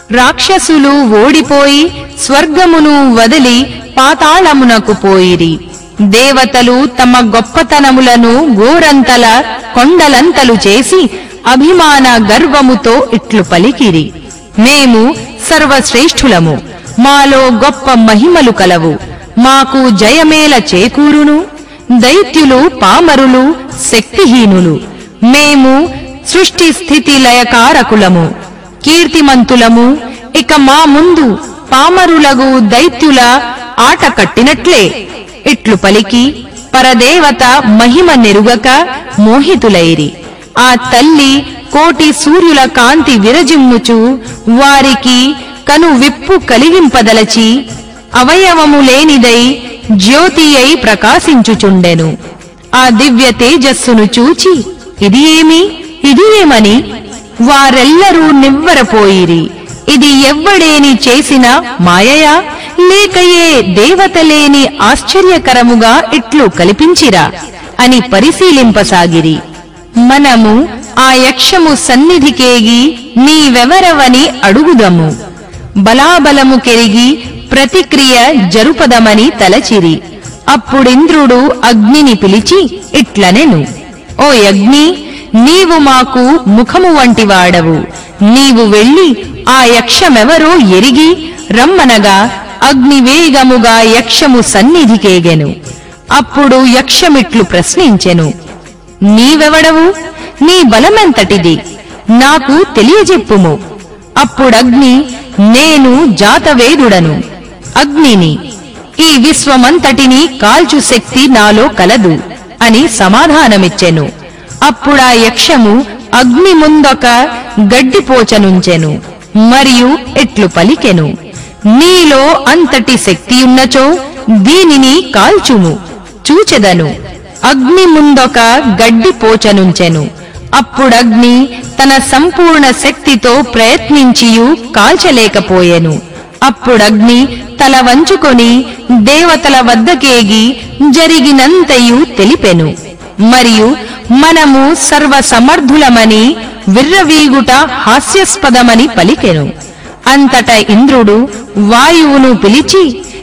రాక్షసులు ఓడిపోయి స్వర్గమును వదిలి పాతాళమునకు పోయిరి దేవతలు తమ గొప్పతనములను గోరంతల కొండలంతలు చేసి అభిమాన గర్వముతో ఇట్లు పలికిరి మేము సర్వశ్రేష్ఠులము మాలో గొప్ప మహిమలు కలవు మాకు జయమేల చేకూరును దైత్యులు పామరులు శక్తిహీనులు మేము సృష్టి స్థితి లయకారకులము కీర్తిమంతులము ఇక మా ముందు పామరులగు దైత్యుల ఆట కట్టినట్లే ఇట్లు పలికి పరదేవత మహిమ నెరుగక మోహితులైరి ఆ తల్లి కోటి సూర్యుల కాంతి విరజిమ్ముచు వారికి కను విప్పు కలిగింపదలచి అవయవము లేనిదై జ్యోతి అయి ప్రకాశించుచుండెను ఆ దివ్య తేజస్సును చూచి ఇది ఏమి ఇది ఏమని వారెల్లరూ నివ్వరపోయిరి ఇది ఎవ్వడేని చేసిన మాయయా లేకయే దేవతలేని ఆశ్చర్యకరముగా ఇట్లు కల్పించిరా అని పరిశీలింపసాగిరి మనము ఆ యక్షము సన్నిధికేగి నీవెవరవని అడుగుదము బలాబలము కెరిగి ప్రతిక్రియ జరుపదమని తలచిరి అప్పుడింద్రుడు అగ్నిని పిలిచి ఇట్లనెను ఓ అగ్ని నీవు మాకు ముఖము వంటి వాడవు నీవు వెళ్ళి ఆ యక్షమెవరో ఎరిగి రమ్మనగా అగ్నివేగముగా యక్షము సన్నిధికేగెను అప్పుడు యక్షమిట్లు ప్రశ్నించెను నీవెవడవు నీ బలమెంతటిది నాకు తెలియజెప్పుము అప్పుడగ్ని నేను జాతవేదుడను అగ్నిని ఈ విశ్వమంతటిని కాల్చు శక్తి నాలో కలదు అని సమాధానమిచ్చెను అప్పుడా యక్షము అగ్ని ముందొక గడ్డిపోచనుంచెను మరియు ఇట్లు పలికెను నీలో అంతటి శక్తియున్నచో దీనిని కాల్చుము చూచెదను అగ్ని ముందొక గడ్డి పోచనుంచెను అప్పుడగ్ని తన సంపూర్ణ శక్తితో ప్రయత్నించియు కాల్చలేకపోయెను అప్పుడగ్ని తల వంచుకొని దేవతల వద్దకేగి జరిగినంతయు తెలిపెను మరియు మనము సర్వసమర్థులమని విర్రవీగుట హాస్యాస్పదమని పలికెను అంతట ఇంద్రుడు వాయువును పిలిచి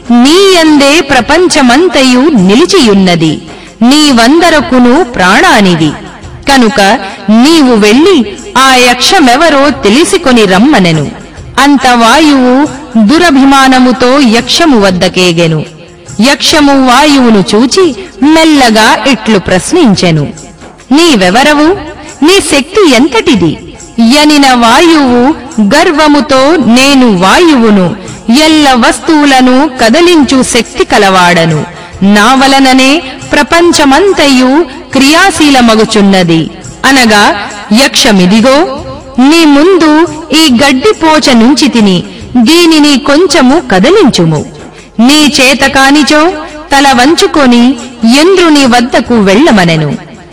నీయందే ప్రపంచమంతయు నిలిచియున్నది నీవందరకును ప్రాణానిది కనుక నీవు వెళ్ళి ఆ యక్షమెవరో తెలిసికొని రమ్మనెను అంత వాయువు దురభిమానముతో యక్షము వద్దకేగెను యక్షము వాయువును చూచి మెల్లగా ఇట్లు ప్రశ్నించెను నీవెవరవు నీ శక్తి ఎంతటిది యనిన వాయువు గర్వముతో నేను వాయువును ఎల్ల వస్తువులను కదలించు శక్తి కలవాడను నా వలననే ప్రపంచమంతయు క్రియాశీలమగుచున్నది అనగా యక్షమిదిగో నీ ముందు ఈ గడ్డిపోచ నుంచి తిని దీనిని కొంచెము కదలించుము నీ చేత కానిచో తల వంచుకొని ఇంద్రుని వద్దకు వెళ్ళమనెను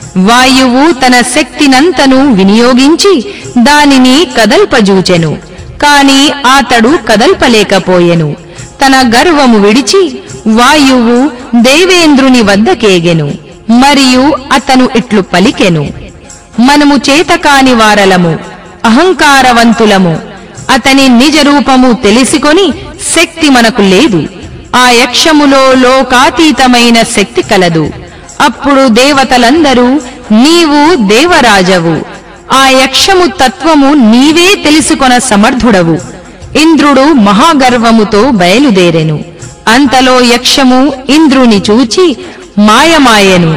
వాయువు తన శక్తినంతను వినియోగించి దానిని కదల్పజూచెను కాని అతడు కదల్పలేకపోయెను తన గర్వము విడిచి వాయువు దేవేంద్రుని వద్దకేగెను మరియు అతను ఇట్లు పలికెను మనము చేతకాని వారలము అహంకారవంతులము అతని నిజ రూపము తెలిసికొని శక్తి మనకు లేదు ఆ యక్షములో లోకాతీతమైన శక్తి కలదు అప్పుడు దేవతలందరూ నీవు దేవరాజవు ఆ యక్షము తత్వము నీవే తెలుసుకొన సమర్థుడవు ఇంద్రుడు మహాగర్వముతో బయలుదేరెను అంతలో యక్షము ఇంద్రుని చూచి మాయమాయెను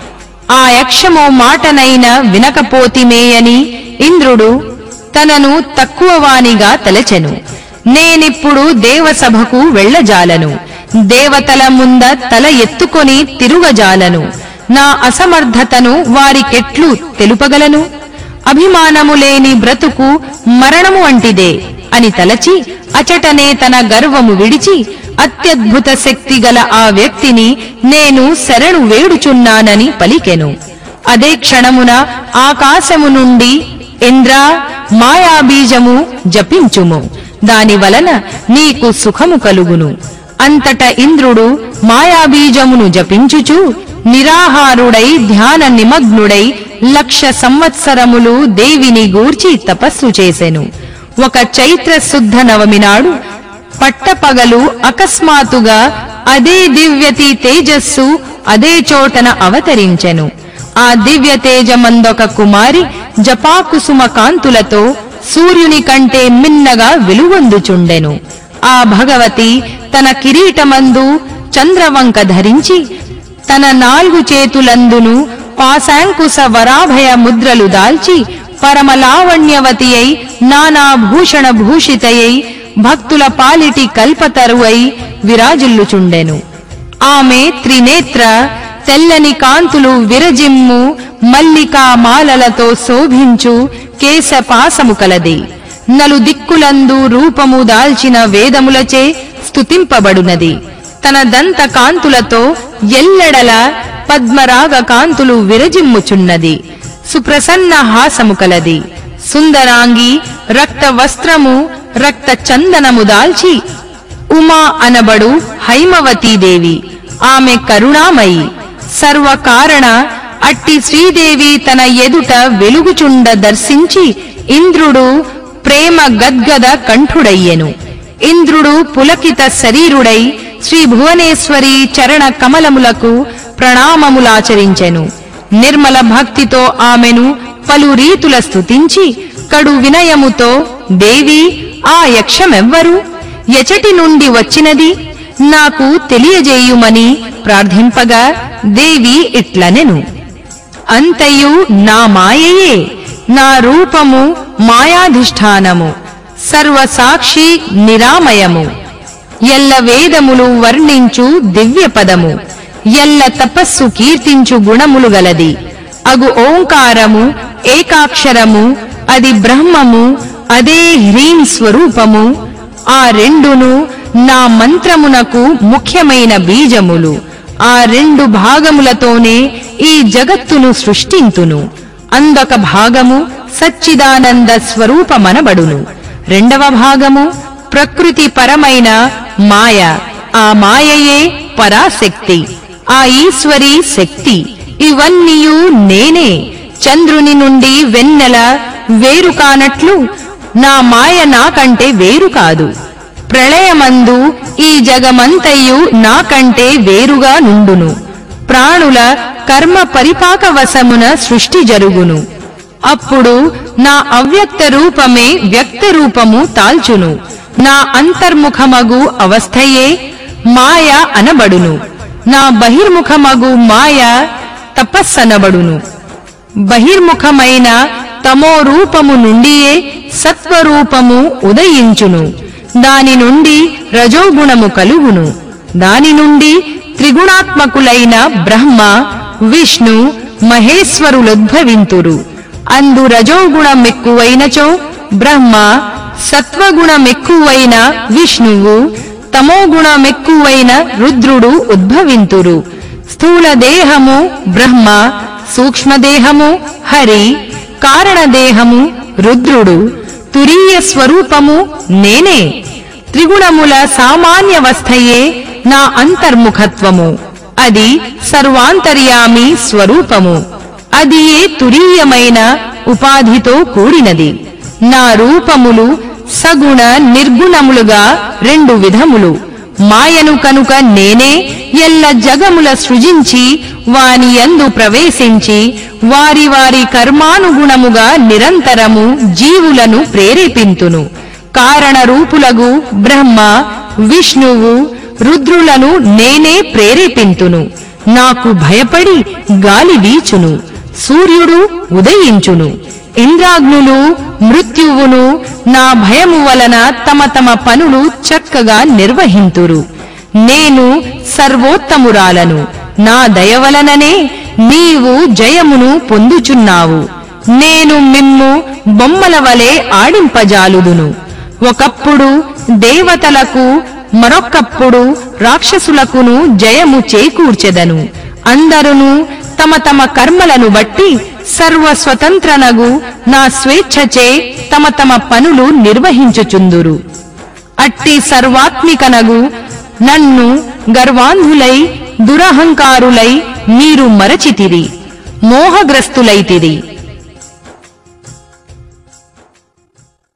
ఆ యక్షము మాటనైన వినకపోతిమేయని ఇంద్రుడు తనను తక్కువవానిగా తలచెను నేనిప్పుడు దేవసభకు వెళ్ళజాలను దేవతల ముంద తల ఎత్తుకొని తిరుగజాలను నా అసమర్థతను వారికెట్లు తెలుపగలను అభిమానము లేని బ్రతుకు మరణము వంటిదే అని తలచి అచటనే తన గర్వము విడిచి అత్యద్భుత శక్తి గల ఆ వ్యక్తిని నేను శరణు వేడుచున్నానని పలికెను అదే క్షణమున ఆకాశము నుండి ఇంద్రా మాయాబీజము జపించుము దాని వలన నీకు సుఖము కలుగును అంతట ఇంద్రుడు మాయాబీజమును జపించుచు నిరాహారుడై ధ్యాన నిమగ్నుడై లక్ష సంవత్సరములు దేవిని గూర్చి తపస్సు చేసెను ఒక చైత్ర శుద్ధ నవమి నాడు పట్టపగలు అకస్మాత్తుగా అదే దివ్యతి తేజస్సు అదే చోటన అవతరించెను ఆ దివ్య తేజమందొక కుమారి జపాకుసుమ కాంతులతో సూర్యుని కంటే మిన్నగా వెలుగొందుచుండెను ఆ భగవతి తన కిరీటమందు చంద్రవంక ధరించి తన నాలుగు చేతులందును పాశాంకుశ వరాభయ ముద్రలు దాల్చి పరమలావణ్యవతి అయి నానాభూషణ భూషితయై భక్తుల పాలిటి కల్పతరువై విరాజిల్లుచుండెను ఆమె త్రినేత్ర తెల్లని కాంతులు విరజిమ్ము మల్లికా మాలలతో శోభించు కేశపాసము కలది నలు దిక్కులందు రూపము దాల్చిన వేదములచే స్తుతింపబడునది తన దంత కాంతులతో ఎల్లెడల పద్మరాగ కాంతులు విరజిమ్ముచున్నది సుప్రసన్న హాసము కలది సుందరాంగి రక్త వస్త్రము రక్త చందనము దాల్చి ఉమా అనబడు హైమవతీదేవి ఆమె కరుణామయి సర్వకారణ అట్టి శ్రీదేవి తన ఎదుట వెలుగుచుండ దర్శించి ఇంద్రుడు ప్రేమ గద్గద కంఠుడయ్యెను ఇంద్రుడు పులకిత శరీరుడై శ్రీ భువనేశ్వరి చరణ కమలములకు ప్రణామములాచరించెను నిర్మల భక్తితో ఆమెను పలు రీతుల స్తుతించి కడు వినయముతో దేవి ఆ యక్షమెవ్వరు ఎచటి నుండి వచ్చినది నాకు తెలియజేయుమని ప్రార్థింపగా దేవి ఇట్లనెను అంతయు నా మాయయే నా రూపము మాయాధిష్ఠానము సర్వసాక్షి నిరామయము ఎల్ల వేదములు వర్ణించు దివ్య పదము ఎల్ల తపస్సు కీర్తించు గుణములు గలది అగు ఓంకారము ఏకాక్షరము అది బ్రహ్మము అదే హ్రీం స్వరూపము ఆ రెండును నా మంత్రమునకు ముఖ్యమైన బీజములు ఆ రెండు భాగములతోనే ఈ జగత్తును సృష్టింతును అందొక భాగము సచ్చిదానంద స్వరూపమనబడును రెండవ భాగము ప్రకృతి పరమైన మాయ ఆ మాయయే పరాశక్తి ఆ ఈశ్వరి శక్తి ఇవన్నీయు నేనే చంద్రుని నుండి వెన్నెల వేరు కానట్లు నా మాయ నాకంటే వేరు కాదు ప్రళయమందు ఈ జగమంతయు నాకంటే వేరుగా నుండును ప్రాణుల కర్మ పరిపాక వశమున సృష్టి జరుగును అప్పుడు నా అవ్యక్త రూపమే వ్యక్త రూపము తాల్చును నా అంతర్ముఖమగు అవస్థయే మాయ అనబడును నా బహిర్ముఖమగు మాయ తపస్సనబడును బహిర్ముఖమైన తమో రూపము నుండియే సత్వరూపము ఉదయించును దాని నుండి రజోగుణము కలుగును దాని నుండి త్రిగుణాత్మకులైన బ్రహ్మ విష్ణు మహేశ్వరులుద్భవింతురు అందు రజోగుణమెక్కువైనచో బ్రహ్మ సత్వగుణమెక్కువైన విష్ణువు తమోగుణమెక్కువైన రుద్రుడు ఉద్భవింతురు స్థూల దేహము బ్రహ్మ సూక్ష్మదేహము హరి కారణదేహము రుద్రుడు తురీయ స్వరూపము నేనే త్రిగుణముల సామాన్యవస్థయే నా అంతర్ముఖత్వము అది సర్వాంతర్యామి స్వరూపము అది ఏ తురీయమైన ఉపాధితో కూడినది నా రూపములు సగుణ నిర్గుణములుగా రెండు విధములు మాయను కనుక నేనే ఎల్ల జగముల సృజించి వాని యందు ప్రవేశించి వారి వారి కర్మానుగుణముగా నిరంతరము జీవులను ప్రేరేపింతును కారణ రూపులగు బ్రహ్మ విష్ణువు రుద్రులను నేనే ప్రేరేపింతును నాకు భయపడి గాలి వీచును సూర్యుడు ఉదయించును ఇంద్రాగ్నులు మృత్యువును నా భయము వలన తమ తమ పనులు చక్కగా నిర్వహింతురు నేను సర్వోత్తమురాలను నా దయ వలననే నీవు జయమును పొందుచున్నావు నేను మిమ్ము బొమ్మల వలె ఆడింపజాలుదును ఒకప్పుడు దేవతలకు మరొక్కప్పుడు రాక్షసులకును జయము చేకూర్చెదను అందరును తమ తమ కర్మలను బట్టి సర్వస్వతంత్రనగు నా స్వేచ్ఛచే తమ తమ పనులు నిర్వహించుచుందురు అట్టి సర్వాత్మికనగు నన్ను గర్వాంధులై దురహంకారులై మీరు మరచితిరి మోహగ్రస్తులైతిరి